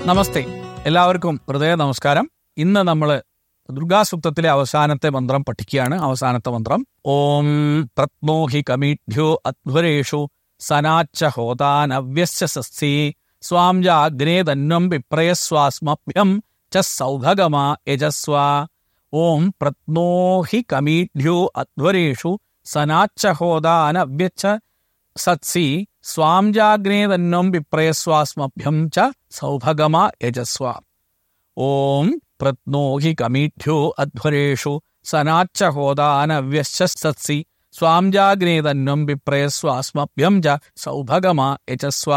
നമസ്തേ എല്ലാവർക്കും ഹൃദയ നമസ്കാരം ഇന്ന് നമ്മൾ ദുർഗാസുക്തത്തിലെ അവസാനത്തെ മന്ത്രം പഠിക്കുകയാണ് അവസാനത്തെ മന്ത്രം ഓം പ്രത്മോഹി കമീഢ്യോ അധ്വരേഷു സനാച്ച ഹോതാനവ്യസ്യ സസ്സി സ്വാം ജാഗ്നേ തന്നം വിപ്രയസ്വാസ്മഭ്യം ച സൗഭഗമാ യജസ്വ ഓം പ്രത്മോഹി കമീഢ്യോ അധ്വരേഷു സനാച്ച ഹോതാനവ്യച്ച സത്സി സ്വാം ജാഗ്നേ തന്നം വിപ്രയസ്വാസ്മഭ്യം ച സൗഭഗമാ യജസ്വ ഓം പ്രത്നോഹി കമീഠ്യോ അധ്വരേഷു സനാച്ച ഹോതാനവ്യശ്ച സത്സി സ്വാം ജാഗ്നേ തന്നം വിപ്രയസ്വാസ്മഭ്യം ച സൗഭഗമാ യജസ്വ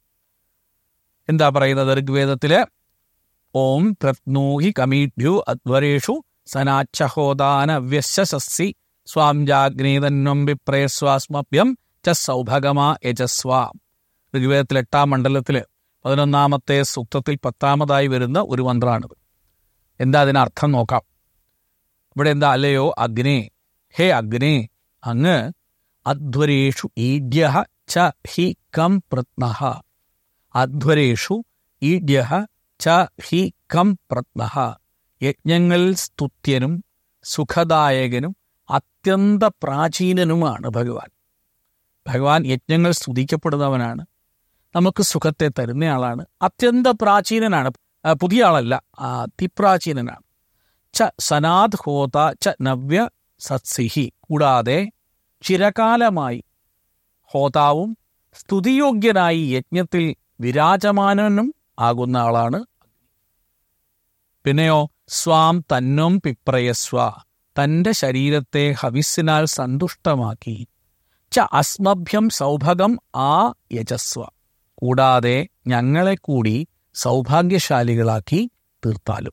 എന്താ പറയുന്നത് ഋഗ്വേദത്തില് ഓം പ്രത്നോഹി കമീഢ്യോ അധ്വരേഷു സനാച്ച ഹോതാനവ്യശ്ച സസ്സി സ്വാം ജാഗ്നേ തന്നം വിപ്രയസ്വാസ്മഭ്യം ച സൗഭഗമാ യജസ്വ ഋഗ്വേദത്തിൽ എട്ടാം മണ്ഡലത്തില് പതിനൊന്നാമത്തെ സൂക്തത്തിൽ പത്താമതായി വരുന്ന ഒരു മന്ത്രമാണിത് എന്താ അതിനർത്ഥം നോക്കാം ഇവിടെ എന്താ അല്ലയോ അഗ്നേ ഹേ അഗ്നേ അങ്ങ് അധ്വരേഷു ഈഡ്യ ച ഹി കം പ്രത്നഃ അധ്വരേഷു ഈഡ്യ ച ഹി കം പ്രത്നഃ യജ്ഞങ്ങളിൽ സ്തുത്യനും സുഖദായകനും അത്യന്ത പ്രാചീനനുമാണ് ഭഗവാൻ ഭഗവാൻ യജ്ഞങ്ങൾ സ്തുതിക്കപ്പെടുന്നവനാണ് നമുക്ക് സുഖത്തെ തരുന്നയാളാണ് അത്യന്ത പ്രാചീനനാണ് ആ, പുതിയ ആളല്ല ആ, അതിപ്രാചീനനാണ് ച സനാദ് ഹോത ച നവ്യ സത്സിഹി കൂടാതെ ചിരകാലമായി ഹോതാവും സ്തുതിയോഗ്യനായി യജ്ഞത്തിൽ വിരാജമാനനും ആകുന്ന ആളാണ് പിന്നെയോ സ്വാം തന്നും പിപ്രയസ്വ തന്റെ ശരീരത്തെ ഹവിസ്സിനാൽ സന്തുഷ്ടമാക്കി ച അസ്മഭ്യം സൗഭഗം ആ യജസ്വ കൂടാതെ ഞങ്ങളെ കൂടി സൗഭാഗ്യശാലികളാക്കി തീർത്താലും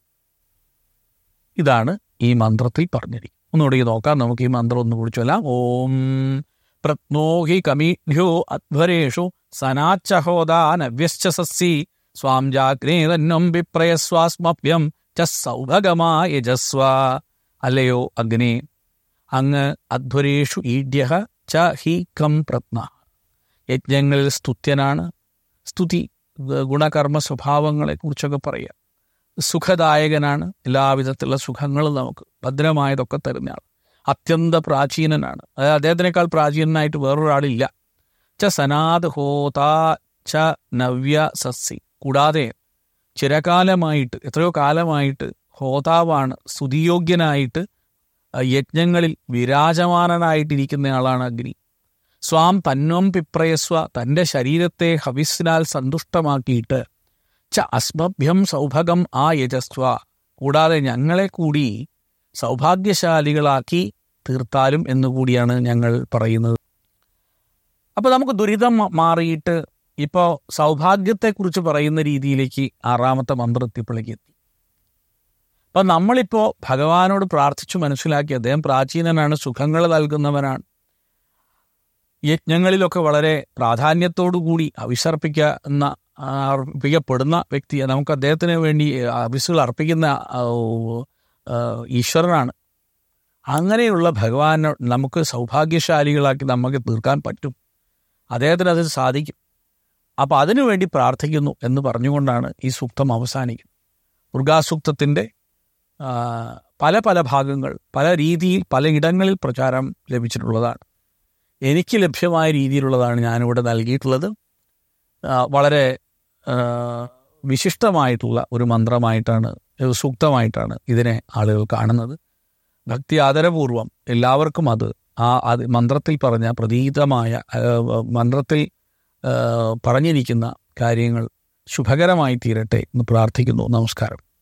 ഇതാണ് ഈ മന്ത്രത്തിൽ പറഞ്ഞിരിക്കുന്നത് ഒന്നുകൂടി നോക്കാം നമുക്ക് ഈ മന്ത്രം ഒന്ന് കൂടി ചൊല്ലാം ഓം പ്രത്നോഹി കമീഢ്യോ അധ്വരേഷു സനാച്ചഹോദാനവ്യശ്ച സസ്സി സ്വാം ജാഗ്രേ തന്നം വിപ്രയസ്വാസ്മഭ്യം ച സൗഭഗമാ യജസ്വ അല്ലയോ അഗ്നേ അങ്ങ് അധ്വരേഷു ഈഡ്യ ച ഹി കം പ്രത്ന യജ്ഞങ്ങളിൽ സ്തുത്യനാണ് സ്തുതി ഗ- ഗുണകർമ്മ സ്വഭാവങ്ങളെ കുറിച്ചൊക്കെ പറയാം സുഖദായകനാണ് എല്ലാവിധത്തിലുള്ള സുഖങ്ങളും നമുക്ക് ഭദ്രമായതൊക്കെ തരുന്നയാൾ അത്യന്ത പ്രാചീനനാണ് അതായത് അദ്ദേഹത്തിനേക്കാൾ പ്രാചീനനായിട്ട് വേറൊരാളില്ല ച സനാത് ഹോതാ ച നവ്യ സസ്സി കൂടാതെ ചിരകാലമായിട്ട് എത്രയോ കാലമായിട്ട് ഹോതാവാണ് സ്തുതിയോഗ്യനായിട്ട് ആ, യജ്ഞങ്ങളിൽ വിരാജമാനനായിട്ടിരിക്കുന്നയാളാണ് അഗ്നി സ്വാം തന്നോം പിപ്രയസ്വ തന്റെ ശരീരത്തെ ഹവിസ്സിനാൽ സന്തുഷ്ടമാക്കിയിട്ട് ച അസ്മഭ്യം സൗഭഗം ആ യജസ്വ കൂടാതെ ഞങ്ങളെ കൂടി സൗഭാഗ്യശാലികളാക്കി തീർത്താലും എന്നുകൂടിയാണ് ഞങ്ങൾ പറയുന്നത് അപ്പൊ നമുക്ക് ദുരിതം മ- മാറിയിട്ട് ഇപ്പോൾ സൗഭാഗ്യത്തെക്കുറിച്ച് പറയുന്ന രീതിയിലേക്ക് ആറാമത്തെ മന്ത്രത്തിപ്പിളേക്ക് എത്തി അപ്പൊ നമ്മളിപ്പോ ഭഗവാനോട് പ്രാർത്ഥിച്ചു മനസ്സിലാക്കി അദ്ദേഹം പ്രാചീനനാണ് സുഖങ്ങൾ നൽകുന്നവനാണ് യജ്ഞങ്ങളിലൊക്കെ വളരെ പ്രാധാന്യത്തോടുകൂടി അവിസർപ്പിക്കുന്ന ആ, അർപ്പിക്കപ്പെടുന്ന വ്യക്തി നമുക്ക് അദ്ദേഹത്തിന് വേണ്ടി അവിസുകൾ അർപ്പിക്കുന്ന ആ, ഓ, ആ, ഈശ്വരനാണ് അങ്ങനെയുള്ള ഭഗവാൻ നമുക്ക് സൗഭാഗ്യശാലികളാക്കി നമുക്ക് തീർക്കാൻ പറ്റും അദ്ദേഹത്തിന് അത് സാധിക്കും അപ്പം അതിനുവേണ്ടി പ്രാർത്ഥിക്കുന്നു എന്ന് പറഞ്ഞുകൊണ്ടാണ് ഈ സൂക്തം അവസാനിക്കുന്നത് ദുർഗാസൂക്തത്തിൻ്റെ ആ, പല പല ഭാഗങ്ങൾ പല രീതിയിൽ പലയിടങ്ങളിൽ പ്രചാരം ലഭിച്ചിട്ടുള്ളതാണ് എനിക്ക് ലഭ്യമായ രീതിയിലുള്ളതാണ് ഞാനിവിടെ നൽകിയിട്ടുള്ളത് ആ, വളരെ ആ, വിശിഷ്ടമായിട്ടുള്ള ഒരു മന്ത്രമായിട്ടാണ് ഒരു സൂക്തമായിട്ടാണ് ഇതിനെ ആളുകൾ കാണുന്നത് ഭക്തി ആദരപൂർവം എല്ലാവർക്കും അത് ആ അത് മന്ത്രത്തിൽ പറഞ്ഞ പ്രതീതമായ ആ, മന്ത്രത്തിൽ ആ, പറഞ്ഞിരിക്കുന്ന കാര്യങ്ങൾ ശുഭകരമായി തീരട്ടെ എന്ന് പ്രാർത്ഥിക്കുന്നു നമസ്കാരം